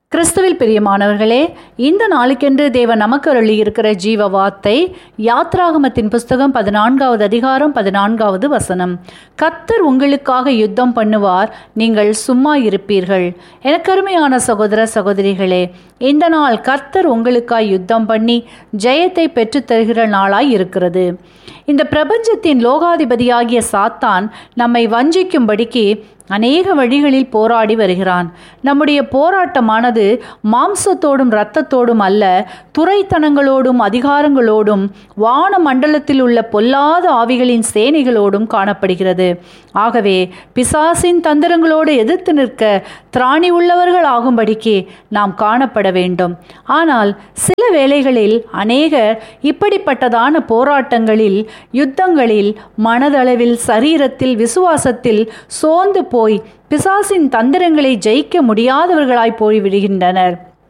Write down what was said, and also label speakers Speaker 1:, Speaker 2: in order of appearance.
Speaker 1: கிறிஸ்துவில் பிரியமானவர்களே இந்த நாளுக்கென்று தேவன் நமக்கு அருளி இருக்கிற ஜீவ வார்த்தை யாத்ராகமத்தின் புஸ்தகம் பதினான்காவது அதிகாரம் பதினான்காவது வசனம் கத்தர் உங்களுக்காக யுத்தம் பண்ணுவார் நீங்கள் சும்மா இருப்பீர்கள் எனக்கருமையான சகோதர சகோதரிகளே இந்த நாள் கர்த்தர் உங்களுக்காய் யுத்தம் பண்ணி ஜெயத்தை பெற்றுத் தருகிற நாளாய் இருக்கிறது இந்த பிரபஞ்சத்தின் லோகாதிபதியாகிய சாத்தான் நம்மை வஞ்சிக்கும்படிக்கு அநேக வழிகளில் போராடி வருகிறான் நம்முடைய போராட்டமானது மாம்சத்தோடும் இரத்தத்தோடும் அல்ல துறைத்தனங்களோடும் அதிகாரங்களோடும் வான மண்டலத்தில் உள்ள பொல்லாத ஆவிகளின் சேனைகளோடும் காணப்படுகிறது ஆகவே பிசாசின் தந்திரங்களோடு எதிர்த்து நிற்க திராணி உள்ளவர்கள் ஆகும்படிக்கு நாம் காணப்பட வேண்டும் ஆனால் சில வேளைகளில் அநேகர் இப்படிப்பட்டதான போராட்டங்களில் யுத்தங்களில் மனதளவில் சரீரத்தில் விசுவாசத்தில் சோர்ந்து போய் பிசாசின் தந்திரங்களை ஜெயிக்க முடியாதவர்களாய் போய்விடுகின்றனர்